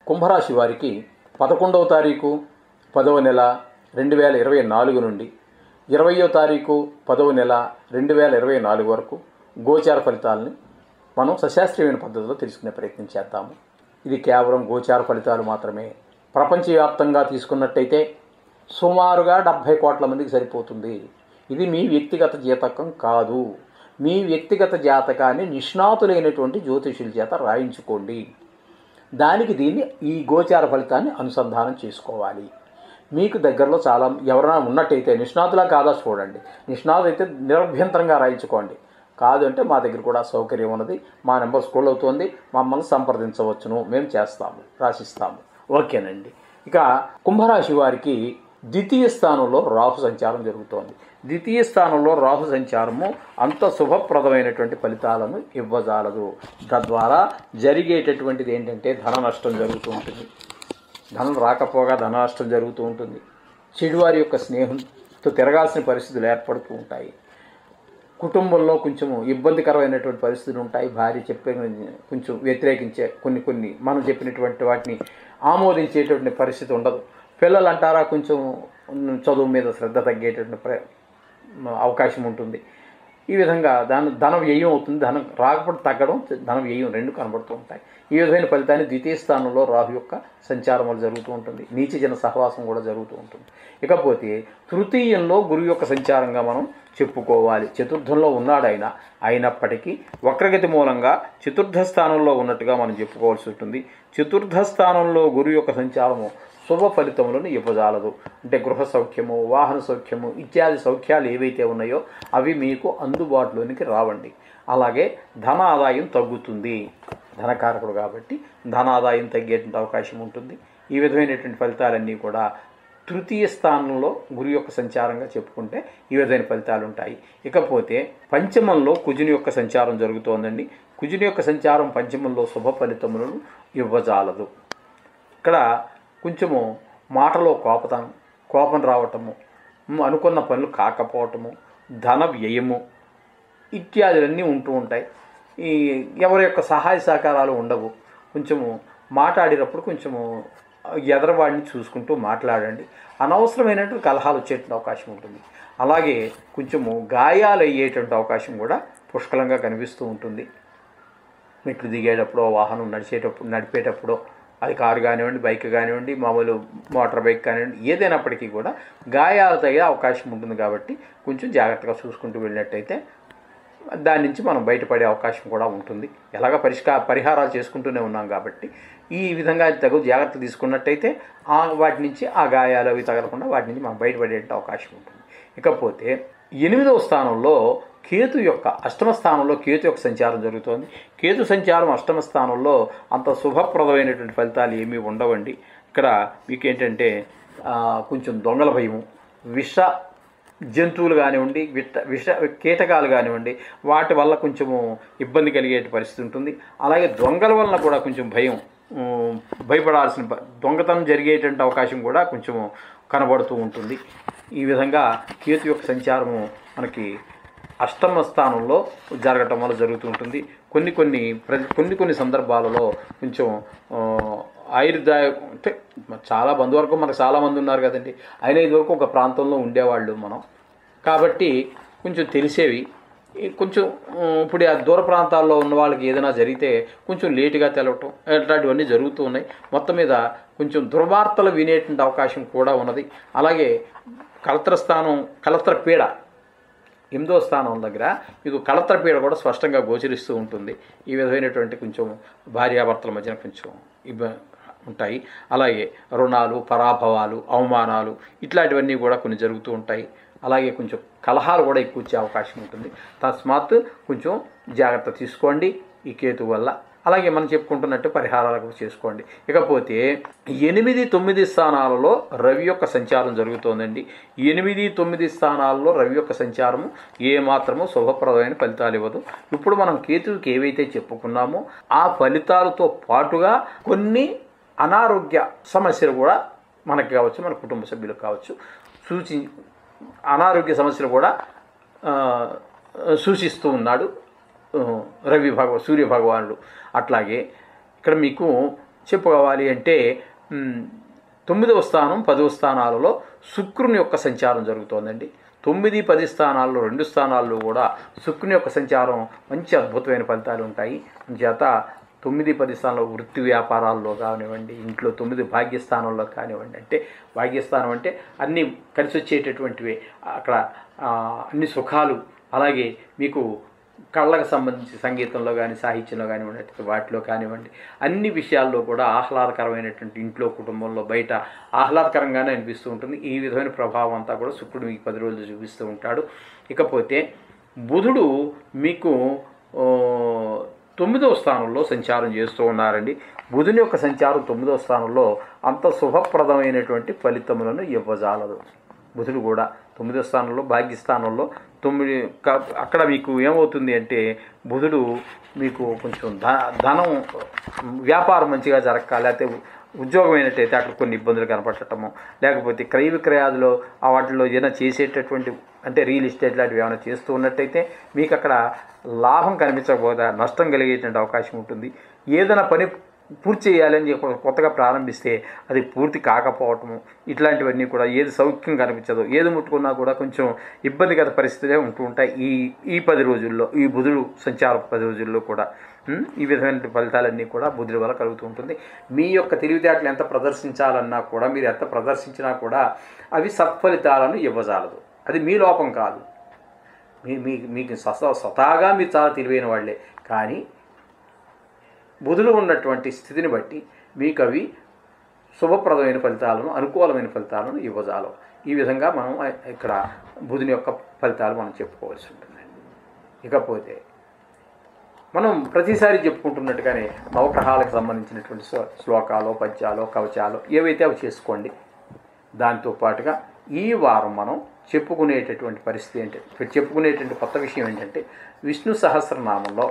కుంభరాశి వారికి పదకొండవ తారీఖు పదవ నెల రెండు వేల ఇరవై నాలుగు నుండి ఇరవయో తారీఖు పదవ నెల రెండు వేల ఇరవై నాలుగు వరకు గోచార ఫలితాలని మనం సశాస్త్రీయమైన పద్ధతిలో తెలుసుకునే ప్రయత్నం చేద్దాము ఇది కేవలం గోచార ఫలితాలు మాత్రమే ప్రపంచవ్యాప్తంగా తీసుకున్నట్టయితే సుమారుగా డెబ్భై కోట్ల మందికి సరిపోతుంది ఇది మీ వ్యక్తిగత జాతకం కాదు మీ వ్యక్తిగత జాతకాన్ని నిష్ణాతులైనటువంటి జ్యోతిషుల చేత రాయించుకోండి దానికి దీన్ని ఈ గోచార ఫలితాన్ని అనుసంధానం చేసుకోవాలి మీకు దగ్గరలో చాలా ఎవరైనా ఉన్నట్టయితే నిష్ణాతులా కాదా చూడండి నిష్ణాతులు అయితే నిరభ్యంతరంగా రాయించుకోండి కాదు అంటే మా దగ్గర కూడా సౌకర్యం ఉన్నది మా నెంబర్ స్కూల్ అవుతుంది మమ్మల్ని సంప్రదించవచ్చును మేము చేస్తాము రాసిస్తాము ఓకేనండి ఇక కుంభరాశి వారికి ద్వితీయ స్థానంలో రాహు సంచారం జరుగుతోంది ద్వితీయ స్థానంలో రాహు సంచారము అంత శుభప్రదమైనటువంటి ఫలితాలను ఇవ్వజాలదు తద్వారా జరిగేటటువంటిది ఏంటంటే ధన నష్టం జరుగుతూ ఉంటుంది ధనం రాకపోగా ధన నష్టం జరుగుతూ ఉంటుంది చెడువారి యొక్క స్నేహంతో తిరగాల్సిన పరిస్థితులు ఏర్పడుతూ ఉంటాయి కుటుంబంలో కొంచెం ఇబ్బందికరమైనటువంటి పరిస్థితులు ఉంటాయి భార్య చెప్పే కొంచెం వ్యతిరేకించే కొన్ని కొన్ని మనం చెప్పినటువంటి వాటిని ఆమోదించేటువంటి పరిస్థితి ఉండదు పిల్లలు అంటారా కొంచెం చదువు మీద శ్రద్ధ తగ్గేటటువంటి ప్ర అవకాశం ఉంటుంది ఈ విధంగా దాని ధన వ్యయం అవుతుంది ధనం రాకపోతే తగ్గడం ధన వ్యయం రెండు కనబడుతూ ఉంటాయి ఈ విధమైన ఫలితాన్ని ద్వితీయ స్థానంలో రాహు యొక్క సంచారం వల్ల జరుగుతూ ఉంటుంది నీచజన సహవాసం కూడా జరుగుతూ ఉంటుంది ఇకపోతే తృతీయంలో గురువు యొక్క సంచారంగా మనం చెప్పుకోవాలి చతుర్థంలో ఉన్నాడు ఆయన అయినప్పటికీ వక్రగతి మూలంగా చతుర్థ స్థానంలో ఉన్నట్టుగా మనం చెప్పుకోవాల్సి ఉంటుంది చతుర్థ స్థానంలో గురువు యొక్క సంచారము శుభ ఫలితములను ఇవ్వజాలదు అంటే గృహ సౌఖ్యము వాహన సౌఖ్యము ఇత్యాది సౌఖ్యాలు ఏవైతే ఉన్నాయో అవి మీకు అందుబాటులోనికి రావండి అలాగే ధన ఆదాయం తగ్గుతుంది ధనకారకుడు కాబట్టి ధన ఆదాయం తగ్గేటువంటి అవకాశం ఉంటుంది ఈ విధమైనటువంటి ఫలితాలన్నీ కూడా తృతీయ స్థానంలో గురి యొక్క సంచారంగా చెప్పుకుంటే ఈ విధమైన ఫలితాలు ఉంటాయి ఇకపోతే పంచమంలో కుజుని యొక్క సంచారం జరుగుతోందండి కుజుని యొక్క సంచారం పంచమంలో శుభ ఫలితములను ఇవ్వజాలదు ఇక్కడ కొంచెము మాటలో కోపతనం కోపం రావటము మ్, అనుకున్న పనులు కాకపోవటము ధన వ్యయము ఇత్యాదులన్నీ ఉంటూ ఉంటాయి ఈ ఎవరి యొక్క సహాయ సహకారాలు ఉండవు కొంచెము మాట్లాడేటప్పుడు కొంచెము ఎదరవాడిని చూసుకుంటూ మాట్లాడండి అనవసరమైనటువంటి కలహాలు వచ్చేటువంటి అవకాశం ఉంటుంది అలాగే కొంచెము గాయాలు అయ్యేటువంటి అవకాశం కూడా పుష్కలంగా కనిపిస్తూ ఉంటుంది మెట్లు దిగేటప్పుడు వాహనం నడిచేటప్పుడు నడిపేటప్పుడు అది కారు కానివ్వండి బైక్ కానివ్వండి మామూలు మోటార్ బైక్ కానివ్వండి ఏదైనప్పటికీ కూడా గాయాలు తగ్గే అవకాశం ఉంటుంది కాబట్టి కొంచెం జాగ్రత్తగా చూసుకుంటూ వెళ్ళినట్టయితే దాని నుంచి మనం బయటపడే అవకాశం కూడా ఉంటుంది ఎలాగ పరిష్కార పరిహారాలు చేసుకుంటూనే ఉన్నాం కాబట్టి ఈ విధంగా తగు జాగ్రత్త తీసుకున్నట్టయితే ఆ వాటి నుంచి ఆ గాయాలు అవి తగలకుండా వాటి నుంచి మనం బయటపడే అవకాశం ఉంటుంది ఇకపోతే ఎనిమిదవ స్థానంలో కేతు యొక్క అష్టమ స్థానంలో కేతు యొక్క సంచారం జరుగుతోంది కేతు సంచారం అష్టమ స్థానంలో అంత శుభప్రదమైనటువంటి ఫలితాలు ఏమీ ఉండవండి ఇక్కడ మీకు ఏంటంటే ఆ, కొంచెం దొంగల భయము విష జంతువులు కానివ్వండి విట విష కీటకాలు కానివ్వండి వాటి వల్ల కొంచెము ఇబ్బంది కలిగే పరిస్థితి ఉంటుంది అలాగే దొంగల వలన కూడా కొంచెం భయం ఉమ్, భయపడాల్సిన ప- దొంగతనం జరిగేటువంటి అవకాశం కూడా కొంచెము కనబడుతూ ఉంటుంది ఈ విధంగా కేతు యొక్క సంచారము మనకి అష్టమ స్థానంలో జరగటం వల్ల జరుగుతూ ఉంటుంది కొన్ని కొన్ని ప్ర కొన్ని కొన్ని సందర్భాలలో కొంచెం ఆ, ఆయుర్దాయ అంటే చాలా బంధువర్గం మనకు చాలామంది ఉన్నారు కదండి అయినా ఇదివరకు ఒక ప్రాంతంలో ఉండేవాళ్ళు మనం కాబట్టి కొంచెం తెలిసేవి ఈ కొంచెం ఆ, ఇప్పుడు ఆ దూర ప్రాంతాల్లో ఉన్న వాళ్ళకి ఏదైనా జరిగితే కొంచెం లేటుగా తెలవటం ఇట్లాంటివన్నీ జరుగుతూ ఉన్నాయి మొత్తం మీద కొంచెం దుర్వార్తలు వినేటువంటి అవకాశం కూడా ఉన్నది అలాగే కలత్ర స్థానం కలత్ర పీడ ఎనిమిదో స్థానం దగ్గర మీకు కలత్ర పీడ కూడా స్పష్టంగా గోచరిస్తూ ఉంటుంది ఈ విధమైనటువంటి కొంచెం భార్యాభర్తల మధ్యన కొంచెం ఇబ్బ ఉంటాయి అలాగే రుణాలు పరాభవాలు అవమానాలు ఇట్లాంటివన్నీ కూడా కొన్ని జరుగుతూ ఉంటాయి అలాగే కొంచెం కలహాలు కూడా ఎక్కువ వచ్చే అవకాశం ఉంటుంది తస్మాత్ కొంచెం జాగ్రత్త తీసుకోండి ఈ కేతు వల్ల అలాగే మనం చెప్పుకుంటున్నట్టు పరిహారాలు చేసుకోండి ఇకపోతే ఎనిమిది తొమ్మిది స్థానాలలో రవి యొక్క సంచారం జరుగుతోందండి ఎనిమిది తొమ్మిది స్థానాల్లో రవి యొక్క సంచారము ఏమాత్రము శుభప్రదమైన ఫలితాలు ఇవ్వదు ఇప్పుడు మనం కేతువుకి ఏవైతే చెప్పుకున్నామో ఆ ఫలితాలతో పాటుగా కొన్ని అనారోగ్య సమస్యలు కూడా మనకి కావచ్చు మన కుటుంబ సభ్యులకు కావచ్చు సూచి అనారోగ్య సమస్యలు కూడా ఆ, సూచిస్తూ ఉన్నాడు ఆ, రవి భగవ సూర్య భగవానుడు అట్లాగే ఇక్కడ మీకు చెప్పుకోవాలి అంటే మ్, తొమ్మిదవ స్థానం పదవ స్థానాలలో శుక్రుని యొక్క సంచారం జరుగుతోందండి తొమ్మిది పది స్థానాల్లో రెండు స్థానాల్లో కూడా శుక్రుని యొక్క సంచారం మంచి అద్భుతమైన ఫలితాలు ఉంటాయి చేత తొమ్మిది పది స్థానంలో వృత్తి వ్యాపారాల్లో కానివ్వండి ఇంట్లో తొమ్మిది భాగ్యస్థానంలో కానివ్వండి అంటే భాగ్యస్థానం అంటే అన్నీ కలిసి వచ్చేటటువంటివి అక్కడ ఆ, అన్ని సుఖాలు అలాగే మీకు కళ్ళకు సంబంధించి సంగీతంలో కానీ సాహిత్యంలో కానివ్వండి వాటిలో కానివ్వండి అన్ని విషయాల్లో కూడా ఆహ్లాదకరమైనటువంటి ఇంట్లో కుటుంబంలో బయట ఆహ్లాదకరంగానే అనిపిస్తూ ఉంటుంది ఈ విధమైన ప్రభావం అంతా కూడా శుక్రుడు మీకు పది రోజులు చూపిస్తూ ఉంటాడు ఇకపోతే బుధుడు మీకు ఆ, తొమ్మిదవ స్థానంలో సంచారం చేస్తూ ఉన్నారండి బుధుని యొక్క సంచారం తొమ్మిదవ స్థానంలో అంత శుభప్రదమైనటువంటి ఫలితములను ఇవ్వజాలదు బుధుడు కూడా తొమ్మిదో స్థానంలో భాగ్యస్థానంలో తొమ్మిది క- అక్కడ మీకు ఏమవుతుంది అంటే బుధుడు మీకు కొంచెం ధ ధనం వ్యాపారం మంచిగా జరగక లేకపోతే ఉద్యోగం అయినట్టయితే అక్కడ కొన్ని ఇబ్బందులు కనపడటము లేకపోతే క్రయ విక్రయాదులో ఆ వాటిలో ఏదైనా చేసేటటువంటి అంటే రియల్ ఎస్టేట్ లాంటివి ఏమైనా చేస్తూ ఉన్నట్టయితే మీకు అక్కడ లాభం కనిపించకపోతే నష్టం కలిగేటువంటి అవకాశం ఉంటుంది ఏదైనా పని పూర్తి చేయాలని చెప్పి కొత్తగా ప్రారంభిస్తే అది పూర్తి కాకపోవటము ఇట్లాంటివన్నీ కూడా ఏది సౌఖ్యం కనిపించదు ఏది ముట్టుకున్నా కూడా కొంచెం ఇబ్బందికర పరిస్థితులే ఉంటూ ఉంటాయి ఈ ఈ పది రోజుల్లో ఈ బుధుడు సంచార పది రోజుల్లో కూడా ఉం? ఈ విధమైన ఫలితాలన్నీ కూడా బుధుడి వల్ల కలుగుతూ ఉంటుంది మీ యొక్క తెలివితేటలు ఎంత ప్రదర్శించాలన్నా కూడా మీరు ఎంత ప్రదర్శించినా కూడా అవి సత్ఫలితాలను ఇవ్వజాలదు అది మీ లోపం కాదు మీ మీ మీకు స్వత స్వతహాగా మీరు చాలా తెలివైన వాళ్ళే కానీ బుధులు ఉన్నటువంటి స్థితిని బట్టి మీకు అవి శుభప్రదమైన ఫలితాలను అనుకూలమైన ఫలితాలను ఇవ్వజాలం ఈ విధంగా మనం ఇక్కడ బుధుని యొక్క ఫలితాలు మనం చెప్పుకోవాల్సి ఉంటుంది ఇకపోతే మనం ప్రతిసారి చెప్పుకుంటున్నట్టుగానే నవగ్రహాలకు సంబంధించినటువంటి శ్లో- శ్లోకాలు పద్యాలు కవచాలు ఏవైతే అవి చేసుకోండి దాంతో పాటుగా ఈ వారం మనం చెప్పుకునేటటువంటి పరిస్థితి ఏంటంటే చెప్పుకునేటువంటి కొత్త విషయం ఏంటంటే విష్ణు సహస్రనామంలో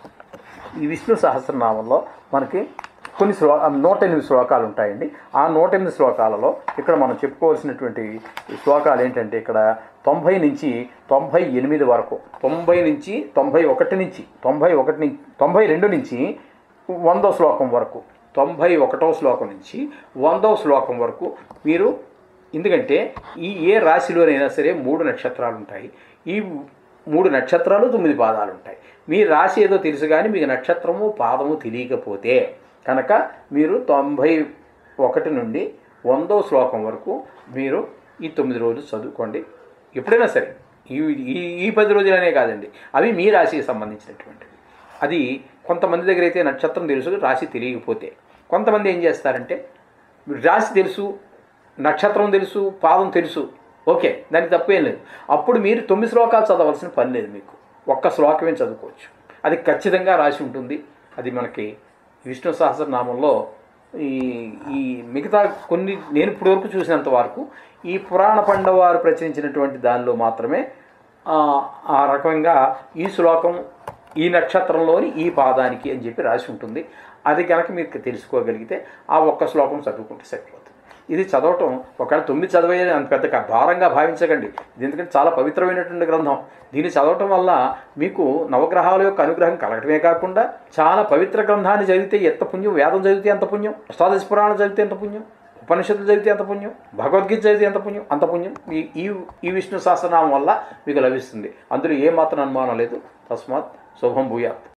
ఈ విష్ణు సహస్రనామంలో మనకి కొన్ని శ్లో నూట ఎనిమిది శ్లోకాలు ఉంటాయండి ఆ నూట ఎనిమిది శ్లోకాలలో ఇక్కడ మనం చెప్పుకోవాల్సినటువంటి శ్లోకాలు ఏంటంటే ఇక్కడ తొంభై నుంచి తొంభై ఎనిమిది వరకు తొంభై నుంచి తొంభై ఒకటి నుంచి తొంభై ఒకటి నుంచి తొంభై రెండు నుంచి వందో శ్లోకం వరకు తొంభై ఒకటో శ్లోకం నుంచి వందో శ్లోకం వరకు మీరు ఎందుకంటే ఈ ఏ రాశిలోనైనా సరే మూడు నక్షత్రాలు ఉంటాయి ఈ మూడు నక్షత్రాలు తొమ్మిది పాదాలు ఉంటాయి మీ రాశి ఏదో తెలుసు కానీ మీకు నక్షత్రము పాదము తెలియకపోతే కనుక మీరు తొంభై ఒకటి నుండి వందో శ్లోకం వరకు మీరు ఈ తొమ్మిది రోజులు చదువుకోండి ఎప్పుడైనా సరే ఈ ఈ ఈ పది రోజులనే కాదండి అవి మీ రాశికి సంబంధించినటువంటివి అది కొంతమంది దగ్గర అయితే నక్షత్రం తెలుసు రాశి తెలియకపోతే కొంతమంది ఏం చేస్తారంటే రాశి తెలుసు నక్షత్రం తెలుసు పాదం తెలుసు ఓకే దానికి తప్పేం లేదు అప్పుడు మీరు తొమ్మిది శ్లోకాలు చదవాల్సిన పని లేదు మీకు ఒక్క శ్లోకమే చదువుకోవచ్చు అది ఖచ్చితంగా రాసి ఉంటుంది అది మనకి విష్ణు సహస్రనామంలో ఈ ఈ మిగతా కొన్ని నేను ఇప్పటివరకు చూసినంత వరకు ఈ పురాణ పండవారు ప్రచురించినటువంటి దానిలో మాత్రమే ఆ, ఆ రకంగా ఈ శ్లోకం ఈ నక్షత్రంలోని ఈ పాదానికి అని చెప్పి రాసి ఉంటుంది అది కనుక మీకు తెలుసుకోగలిగితే ఆ ఒక్క శ్లోకం చదువుకుంటే సరిపోతుంది ఇది చదవటం ఒకవేళ తొమ్మిది చదివేది అంత పెద్ద క- భారంగా భావించకండి ఇది ఎందుకంటే చాలా పవిత్రమైనటువంటి గ్రంథం దీన్ని చదవటం వల్ల మీకు నవగ్రహాల యొక్క అనుగ్రహం కలగటమే కాకుండా చాలా పవిత్ర గ్రంథాన్ని చదివితే ఎంత పుణ్యం వేదం చదివితే ఎంత పుణ్యం అష్టాదశ పురాణం చదివితే ఎంత పుణ్యం ఉపనిషత్తులు చదివితే ఎంత పుణ్యం భగవద్గీత చదివితే ఎంత పుణ్యం అంత పుణ్యం ఈ ఈ ఈ విష్ణు సహస్రనామం వల్ల మీకు లభిస్తుంది అందులో ఏమాత్రం అనుమానం లేదు తస్మాత్ శుభం భూయాత్